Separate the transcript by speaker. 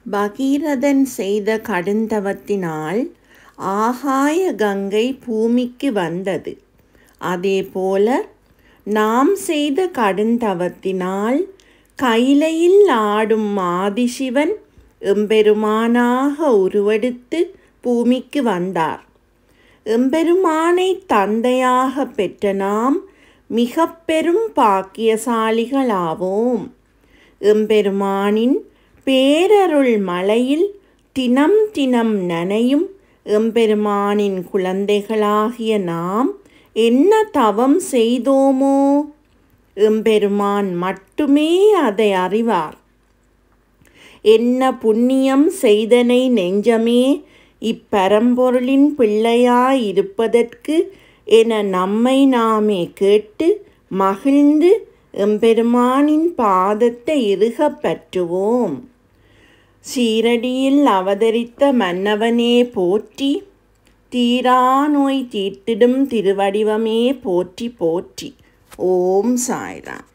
Speaker 1: பகீரதன் செய்த கடுந்தவத்தினால் ஆகாய கங்கை பூமிக்கு வந்தது அதேபோல நாம் செய்த கடுந்தவத்தினால் கைலையில் ஆடும் ஆதிசிவன் எம்பெருமானாக உருவெடுத்து பூமிக்கு வந்தார் எம்பெருமானை தந்தையாக பெற்ற நாம் மிக பெரும் பாக்கியசாலிகளாவோம் எம்பெருமானின் பேரருள் மலையில் தினம் தினம் நனையும் எம்பெருமானின் குழந்தைகளாகிய நாம் என்ன தவம் செய்தோமோ எம்பெருமான் மட்டுமே அதை அறிவார் என்ன புண்ணியம் செய்தனை நெஞ்சமே இப்பரம்பொருளின் பிள்ளையாயிருப்பதற்கு என நம்மை நாமே கேட்டு மகிழ்ந்து எம்பெருமானின் பாதத்தை இறுகப் பற்றுவோம் சீரடியில் அவதரித்த மன்னவனே போற்றி தீரா நோய் தீர்த்திடும் திருவடிவமே போற்றி போற்றி ஓம் சாய்ராம்